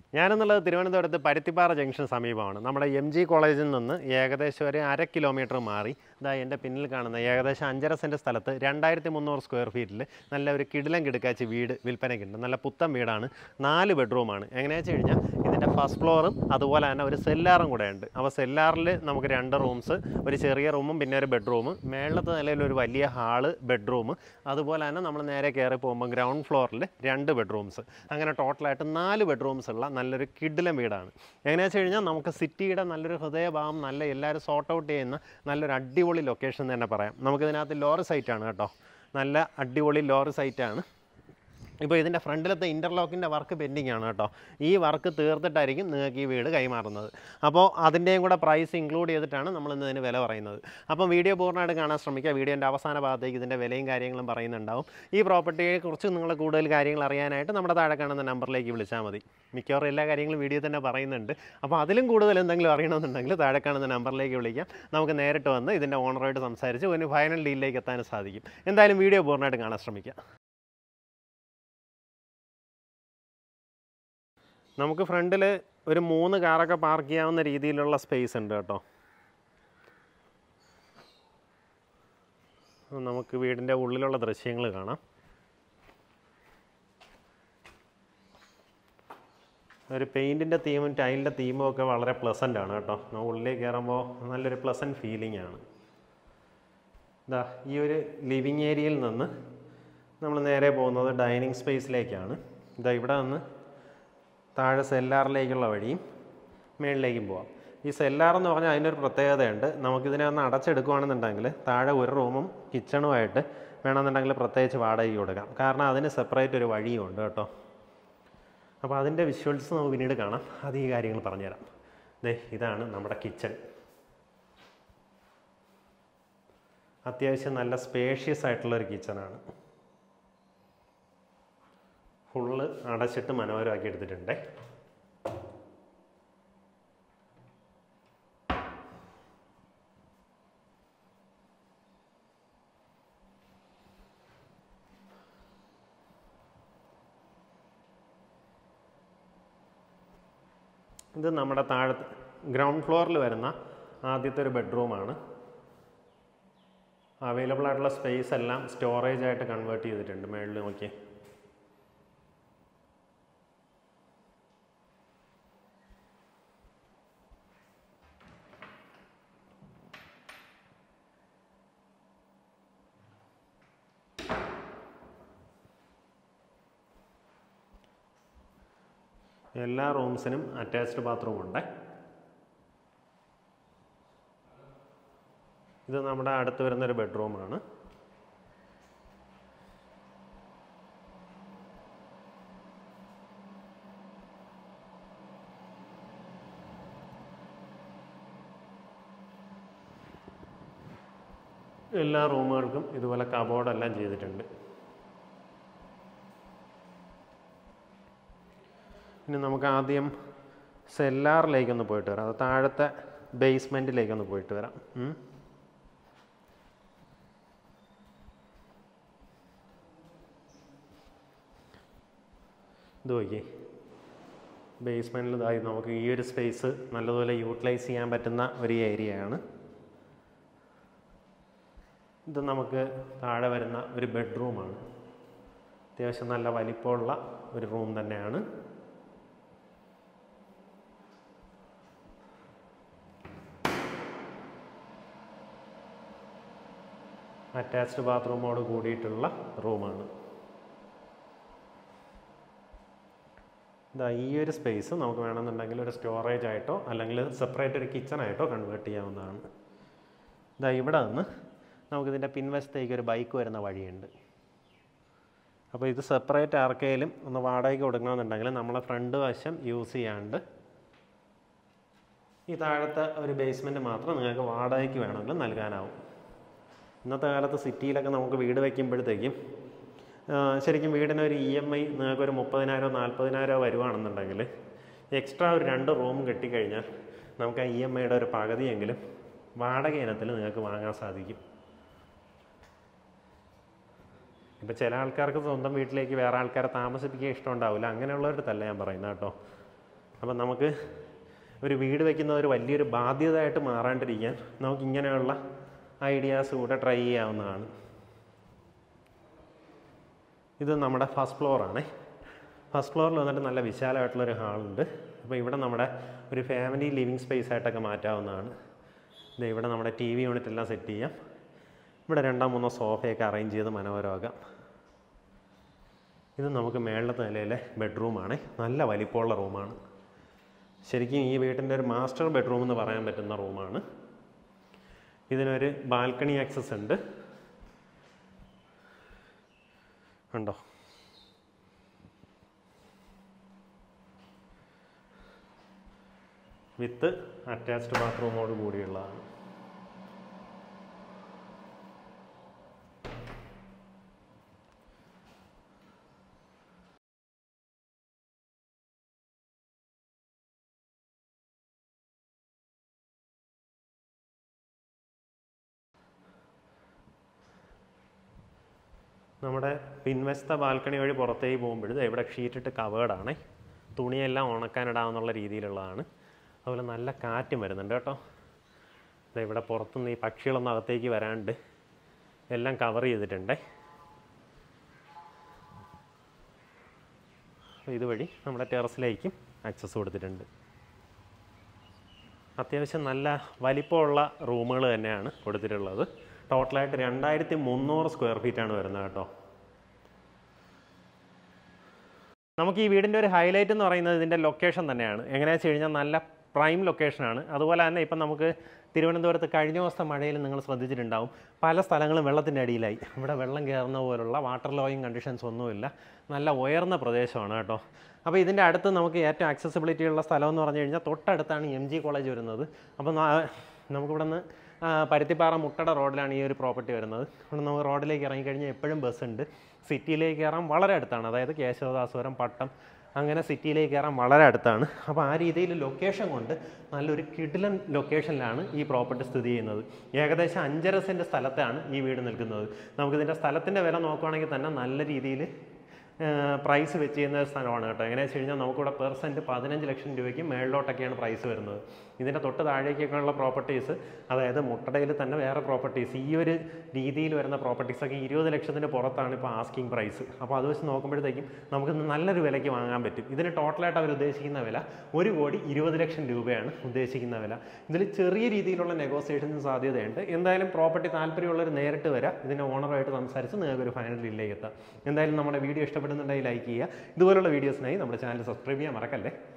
ഞാനെന്നുള്ളത് തിരുവനന്തപുരത്ത് പരുത്തിപ്പാറ ജംഗ്ഷൻ സമീപമാണ് നമ്മുടെ എം ജി കോളേജിൽ നിന്ന് ഏകദേശം ഒരു അര കിലോമീറ്റർ മാറി ഇതാ എൻ്റെ പിന്നിൽ കാണുന്ന ഏകദേശം അഞ്ചര സെൻറ്റ് സ്ഥലത്ത് രണ്ടായിരത്തി മുന്നൂറ് സ്ക്വയർ ഫീറ്റിൽ നല്ല ഒരു കിടിലം കിടക്കാച്ചി വീട് വിൽപ്പനയ്ക്കുണ്ട് നല്ല പുത്തൻ വീടാണ് നാല് ബെഡ്റൂമാണ് എങ്ങനെയാണെന്ന് വെച്ച് കഴിഞ്ഞാൽ ഇതിൻ്റെ ഫസ്റ്റ് ഫ്ലോറും അതുപോലെ തന്നെ ഒരു സെല്ലാറും കൂടെ ഉണ്ട് അപ്പോൾ സെല്ലാറിൽ നമുക്ക് രണ്ട് റൂംസ് ഒരു ചെറിയ റൂമും പിന്നെ ഒരു ബെഡ്റൂം മേളത്തെ നിലയിൽ ഒരു വലിയ ഹാള് ബെഡ്റൂം അതുപോലെ തന്നെ നമ്മൾ നേരെ കയറി പോകുമ്പോൾ ഗ്രൗണ്ട് ഫ്ലോറിൽ രണ്ട് ബെഡ്റൂംസ് അങ്ങനെ ടോട്ടലായിട്ട് നാല് ബെഡ്റൂംസ് ഉള്ള നല്ലൊരു കിഡിലം വീടാണ് എങ്ങനെയാണെന്ന് വെച്ച് കഴിഞ്ഞാൽ നമുക്ക് സിറ്റിയുടെ നല്ലൊരു ഹൃദയഭാവം നല്ല എല്ലാവരും സോർട്ട് ഔട്ട് ചെയ്യുന്ന നല്ലൊരു അടിപൊളി ലൊക്കേഷൻ തന്നെ പറയാം നമുക്കിതിനകത്ത് ലോറി സൈറ്റാണ് കേട്ടോ നല്ല അടിപൊളി ലോറി സൈറ്റാണ് ഇപ്പോൾ ഇതിൻ്റെ ഫ്രണ്ടിലത്തെ ഇൻ്റർലോക്കിൻ്റെ വർക്ക് പെൻഡിങ് ആണ് കേട്ടോ ഈ വർക്ക് തീർത്തിട്ടായിരിക്കും നിങ്ങൾക്ക് ഈ വീട് കൈമാറുന്നത് അപ്പോൾ അതിൻ്റെയും കൂടെ പ്രൈസ് ഇൻക്ലൂഡ് ചെയ്തിട്ടാണ് നമ്മൾ ഇന്ന് ഇതിന് വില പറയുന്നത് അപ്പം വീഡിയോ പൂർണ്ണമായിട്ട് കാണാൻ ശ്രമിക്കുക വീഡിയോൻ്റെ അവസാന ഭാഗത്തേക്ക് ഇതിൻ്റെ വിലയും കാര്യങ്ങളും പറയുന്നുണ്ടാവും ഈ പ്രോപ്പർട്ടിയെക്കുറിച്ച് നിങ്ങൾ കൂടുതൽ കാര്യങ്ങൾ അറിയാനായിട്ട് നമ്മുടെ താഴെ കാണുന്ന നമ്പറിലേക്ക് വിളിച്ചാൽ മതി മിക്കവാറും എല്ലാ കാര്യങ്ങളും വീഡിയോ തന്നെ പറയുന്നുണ്ട് അപ്പോൾ അതിലും കൂടുതൽ എന്തെങ്കിലും അറിയണമെന്നുണ്ടെങ്കിൽ താഴെ കാണുന്ന നമ്പറിലേക്ക് വിളിക്കാം നമുക്ക് നേരിട്ട് വന്ന് ഇതിൻ്റെ ഓണറായിട്ട് സംസാരിച്ച് ഒരു ഫൈനൽ ഡീലിലേക്ക് എത്താൻ സാധിക്കും എന്തായാലും വീഡിയോ പൂർണ്ണമായിട്ട് കാണാൻ ശ്രമിക്കുക നമുക്ക് ഫ്രണ്ടിൽ ഒരു മൂന്ന് കാറൊക്കെ പാർക്ക് ചെയ്യാവുന്ന രീതിയിലുള്ള സ്പേസ് ഉണ്ട് കേട്ടോ നമുക്ക് വീടിൻ്റെ ഉള്ളിലുള്ള ദൃശ്യങ്ങൾ കാണാം ഒരു പെയിൻറ്റിൻ്റെ തീമും ടൈലിൻ്റെ തീമും ഒക്കെ വളരെ പ്ലസൻ്റ് ആണ് കേട്ടോ നമ്മൾ ഉള്ളിലേക്ക് കയറുമ്പോൾ നല്ലൊരു പ്ലസൻറ്റ് ഫീലിംഗ് ആണ് ഇതാ ഈ ഒരു ലിവിങ് ഏരിയയിൽ നിന്ന് നമ്മൾ നേരെ പോകുന്നത് ഡൈനിങ് സ്പേസിലേക്കാണ് ഇതാ ഇവിടെ നിന്ന് താഴെ സെല്ലാറിലേക്കുള്ള വഴിയും മേളിലേക്കും പോവാം ഈ സെല്ലാർ എന്ന് പറഞ്ഞാൽ അതിനൊരു പ്രത്യേകതയുണ്ട് നമുക്കിതിനെ ഒന്ന് അടച്ചെടുക്കുകയാണെന്നുണ്ടെങ്കിൽ താഴെ ഒരു റൂമും കിച്ചണുമായിട്ട് വേണമെന്നുണ്ടെങ്കിൽ പ്രത്യേകിച്ച് വാടകയ്ക്ക് കൊടുക്കാം കാരണം അതിന് സെപ്പറേറ്റ് ഒരു വഴിയും ഉണ്ട് കേട്ടോ അപ്പോൾ അതിൻ്റെ വിഷ്വൽസ് നമുക്ക് പിന്നീട് കാണാം അത് ഈ കാര്യങ്ങൾ പറഞ്ഞുതരാം ദേ ഇതാണ് നമ്മുടെ കിച്ചൺ അത്യാവശ്യം നല്ല സ്പേഷ്യസ് ആയിട്ടുള്ളൊരു കിച്ചണാണ് ഫുള്ള് അടച്ചിട്ട് മനോഹരമാക്കി എടുത്തിട്ടുണ്ട് ഇത് നമ്മുടെ താഴത്ത് ഗ്രൗണ്ട് ഫ്ലോറിൽ വരുന്ന ആദ്യത്തെ ഒരു ബെഡ്റൂമാണ് അവൈലബിൾ ആയിട്ടുള്ള സ്പേസ് എല്ലാം സ്റ്റോറേജ് ആയിട്ട് കൺവേർട്ട് ചെയ്തിട്ടുണ്ട് മേളിൽ നോക്കി എല്ലാ റൂംസിനും അറ്റാച്ച്ഡ് ബാത്റൂം ഉണ്ട് ഇത് നമ്മുടെ അടുത്ത് വരുന്നൊരു ബെഡ്റൂമാണ് എല്ലാ റൂമുകൾക്കും ഇതുപോലെ കബോർഡെല്ലാം ചെയ്തിട്ടുണ്ട് ഇനി നമുക്ക് ആദ്യം സെല്ലാറിലേക്കൊന്ന് പോയിട്ട് വരാം അത് താഴത്തെ ബേസ്മെൻറ്റിലേക്കൊന്ന് പോയിട്ട് വരാം ഉം. ഇത് നോക്കി ബേസ്മെൻറ്റിൽ ഇതായി നമുക്ക് ഈ ഒരു സ്പേസ് നല്ലതുപോലെ യൂട്ടിലൈസ് ചെയ്യാൻ പറ്റുന്ന ഒരു ഏരിയയാണ് ഇത് നമുക്ക് താഴെ വരുന്ന ഒരു ബെഡ്റൂമാണ് അത്യാവശ്യം നല്ല വലിപ്പമുള്ള ഒരു റൂം തന്നെയാണ് അറ്റാച്ച്ഡ് ബാത്റൂമോട് കൂടിയിട്ടുള്ള റൂമാണ് ഇതാ ഈ ഒരു സ്പേസ് നമുക്ക് വേണമെന്നുണ്ടെങ്കിൽ ഒരു സ്റ്റോറേജ് ആയിട്ടോ അല്ലെങ്കിൽ സെപ്പറേറ്റ് ഒരു കിച്ചൺ ആയിട്ടോ കൺവേർട്ട് ചെയ്യാവുന്നതാണ് ഇതാ ഇവിടെ നിന്ന് നമുക്കിതിൻ്റെ പിൻവശത്തേക്ക് ഒരു ബൈക്ക് വരുന്ന വഴിയുണ്ട് അപ്പോൾ ഇത് സെപ്പറേറ്റ് ആർക്കെങ്കിലും ഒന്ന് വാടകയ്ക്ക് കൊടുക്കണമെന്നുണ്ടെങ്കിൽ നമ്മളെ ഫ്രണ്ട് വശം യൂസ് ചെയ്യാണ്ട് ഈ താഴത്തെ ഒരു ബേസ്മെൻറ്റ് മാത്രം നിങ്ങൾക്ക് വാടകയ്ക്ക് വേണമെങ്കിൽ നൽകാനാവും ഇന്നത്തെ കാലത്ത് സിറ്റിയിലൊക്കെ നമുക്ക് വീട് വയ്ക്കുമ്പോഴത്തേക്കും ആ, ശരിക്കും വീടിന് ഒരു ഇ എം ഐ നിങ്ങൾക്ക് ഒരു മുപ്പതിനായിരോ നാൽപ്പതിനായിരോ വരുവാണെന്നുണ്ടെങ്കിൽ എക്സ്ട്രാ ഒരു രണ്ട് റൂം കെട്ടിക്കഴിഞ്ഞാൽ നമുക്ക് ആ ഇ എം ഐയുടെ ഒരു പകുതിയെങ്കിലും വാടക ഇനത്തിൽ നിങ്ങൾക്ക് വാങ്ങാൻ സാധിക്കും ഇപ്പം ചില ആൾക്കാർക്ക് സ്വന്തം വീട്ടിലേക്ക് വേറെ ആൾക്കാരെ താമസിപ്പിക്കാൻ ഇഷ്ടമുണ്ടാവില്ല അങ്ങനെയുള്ളവരുടെ തല്ല ഞാൻ പറയുന്നത് കേട്ടോ അപ്പം നമുക്ക് ഒരു വീട് വയ്ക്കുന്ന ഒരു വലിയൊരു ബാധ്യതയായിട്ട് മാറാണ്ടിരിക്കാൻ നമുക്ക് ഇങ്ങനെയുള്ള ഐഡിയാസ് കൂടെ ട്രൈ ചെയ്യാവുന്നതാണ് ഇത് നമ്മുടെ ഫസ്റ്റ് ഫ്ലോറാണേ ഫസ്റ്റ് ഫ്ലോറിൽ വന്നിട്ട് നല്ല വിശാലമായിട്ടുള്ളൊരു ഹാളുണ്ട് അപ്പോൾ ഇവിടെ നമ്മുടെ ഒരു ഫാമിലി ലിവിങ് സ്പേസ് ആയിട്ടൊക്കെ മാറ്റാവുന്നതാണ് ഇത് ഇവിടെ നമ്മുടെ ടി വി യൂണിറ്റ് എല്ലാം സെറ്റ് ചെയ്യാം ഇവിടെ രണ്ടോ മൂന്നോ സോഫയൊക്കെ അറേഞ്ച് ചെയ്ത് മനോഹരമാക്കാം ഇത് നമുക്ക് മേളത്തെ നിലയിലെ ബെഡ്റൂമാണ് നല്ല വലിപ്പമുള്ള റൂമാണ് ശരിക്കും ഈ വീട്ടിൻ്റെ ഒരു മാസ്റ്റർ ബെഡ്റൂം എന്ന് പറയാൻ പറ്റുന്ന റൂമാണ് ഇതിനൊരു ബാൽക്കണി ആക്സസ് ഉണ്ട് ഉണ്ടോ വിത്ത് അറ്റാച്ച്ഡ് ബാത്റൂമോട് കൂടിയുള്ളതാണ് നമ്മുടെ പിൻവശത്തെ ബാൽക്കണി വഴി പുറത്തേക്ക് പോകുമ്പോഴത് ഇവിടെ ഷീറ്റിട്ട് കവേർഡാണ് തുണിയെല്ലാം ഉണക്കാനിടാവുന്നുള്ള രീതിയിലുള്ളതാണ് അതുപോലെ നല്ല കാറ്റും വരുന്നുണ്ട് കേട്ടോ ദേ ഇവിടെ പുറത്തുനിന്ന് ഈ പക്ഷികളൊന്നും അകത്തേക്ക് വരാണ്ട് എല്ലാം കവർ ചെയ്തിട്ടുണ്ട് അപ്പോൾ ഇതുവഴി നമ്മുടെ ടെറസിലേക്കും ആക്സസ് കൊടുത്തിട്ടുണ്ട് അത്യാവശ്യം നല്ല വലിപ്പമുള്ള റൂമുകൾ തന്നെയാണ് കൊടുത്തിട്ടുള്ളത് ടോട്ടലായിട്ട് രണ്ടായിരത്തി മുന്നൂറ് സ്ക്വയർ ഫീറ്റാണ് വരുന്നത് കേട്ടോ നമുക്ക് ഈ വീടിൻ്റെ ഒരു ഹൈലൈറ്റ് എന്ന് പറയുന്നത് ഇതിൻ്റെ ലൊക്കേഷൻ തന്നെയാണ് എങ്ങനെയാണെന്ന് വെച്ച് കഴിഞ്ഞാൽ നല്ല പ്രൈം ലൊക്കേഷനാണ് അതുപോലെ തന്നെ ഇപ്പം നമുക്ക് തിരുവനന്തപുരത്ത് കഴിഞ്ഞ ദിവസത്തെ മഴയിൽ നിങ്ങൾ ശ്രദ്ധിച്ചിട്ടുണ്ടാവും പല സ്ഥലങ്ങളും വെള്ളത്തിൻ്റെ അടിയിലായി ഇവിടെ വെള്ളം കയറുന്ന പോലുള്ള വാട്ടർ ലോയിങ് കണ്ടീഷൻസ് ഒന്നുമില്ല നല്ല ഉയർന്ന പ്രദേശമാണ് കേട്ടോ അപ്പോൾ ഇതിൻ്റെ അടുത്ത് നമുക്ക് ഏറ്റവും ആക്സസിബിലിറ്റി ഉള്ള സ്ഥലം എന്ന് പറഞ്ഞു കഴിഞ്ഞാൽ തൊട്ടടുത്താണ് എം ജി കോളേജ് വരുന്നത് അപ്പോൾ നാ- നമുക്കിവിടെ നിന്ന് പരുത്തിപ്പാറ മുട്ടട റോഡിലാണ് ഈ ഒരു പ്രോപ്പർട്ടി വരുന്നത് ഇവിടെ നമുക്ക് റോഡിലേക്ക് ഇറങ്ങിക്കഴിഞ്ഞാൽ എപ്പോഴും ബസ് ഉണ്ട് സിറ്റിയിലേക്ക് കയറാൻ വളരെ അടുത്താണ് അതായത് കേശവദാസുരം പട്ടം അങ്ങനെ സിറ്റിയിലേക്ക് കയറാൻ വളരെ അടുത്താണ് അപ്പോൾ ആ രീതിയിൽ ലൊക്കേഷൻ കൊണ്ട് നല്ലൊരു കിടിലൻ ലൊക്കേഷനിലാണ് ഈ പ്രോപ്പർട്ടി സ്ഥിതി ചെയ്യുന്നത് ഏകദേശം അഞ്ചര സെൻറ്റ് സ്ഥലത്താണ് ഈ വീട് നിൽക്കുന്നത് നമുക്കിതിൻ്റെ സ്ഥലത്തിൻ്റെ വില നോക്കുകയാണെങ്കിൽ തന്നെ നല്ല രീതിയിൽ പ്രൈസ് വെച്ച് ചെയ്യുന്ന ഒരു സ്ഥലമാണ് കേട്ടോ എങ്ങനെയാണെന്ന് വെച്ച് കഴിഞ്ഞാൽ നമുക്കിവിടെ പെർ സെൻറ്റ് പതിനഞ്ച് ലക്ഷം രൂപയ്ക്ക് മേളിലോട്ടൊക്കെയാണ് പ്രൈസ് വരുന്നത് ഇതിൻ്റെ തൊട്ട് താഴേക്കൊക്കെയുള്ള പ്രോപ്പർട്ടീസ് അതായത് മുട്ടടയിൽ തന്നെ വേറെ പ്രോപ്പർട്ടീസ് ഈ ഒരു രീതിയിൽ വരുന്ന പ്രോപ്പർട്ടീസൊക്കെ ഇരുപത് ലക്ഷത്തിന് പുറത്താണ് ഇപ്പോൾ ആസ്കിങ് പ്രൈസ് അപ്പോൾ അത് വെച്ച് നോക്കുമ്പോഴത്തേക്കും നമുക്ക് നല്ലൊരു വിലയ്ക്ക് വാങ്ങാൻ പറ്റും ഇതിന് ടോട്ടലായിട്ട് അവർ ഉദ്ദേശിക്കുന്ന വില ഒരു കോടി ഇരുപത് ലക്ഷം രൂപയാണ് ഉദ്ദേശിക്കുന്ന വില ഇതിൽ ചെറിയ രീതിയിലുള്ള നെഗോസിയേഷന് സാധ്യതയുണ്ട് എന്തായാലും പ്രോപ്പർട്ടി താല്പര്യമുള്ളവർ നേരിട്ട് വരാം ഇതിൻ്റെ ഓണറുമായിട്ട് സംസാരിച്ച് നിങ്ങൾക്ക് ഒരു ഫൈനൽ ഡീലിലേക്ക് എത്താം എന്തായാലും നമ്മുടെ വീഡിയോ ഇഷ്ടപ്പെടുന്നുണ്ടെങ്കിൽ ലൈക്ക് ചെയ്യുക ഇതുപോലുള്ള വീഡിയോസിനായി നമ്മുടെ ചാനൽ സബ്സ്ക്രൈബ് ചെയ്യാൻ മറക്കല്ലേ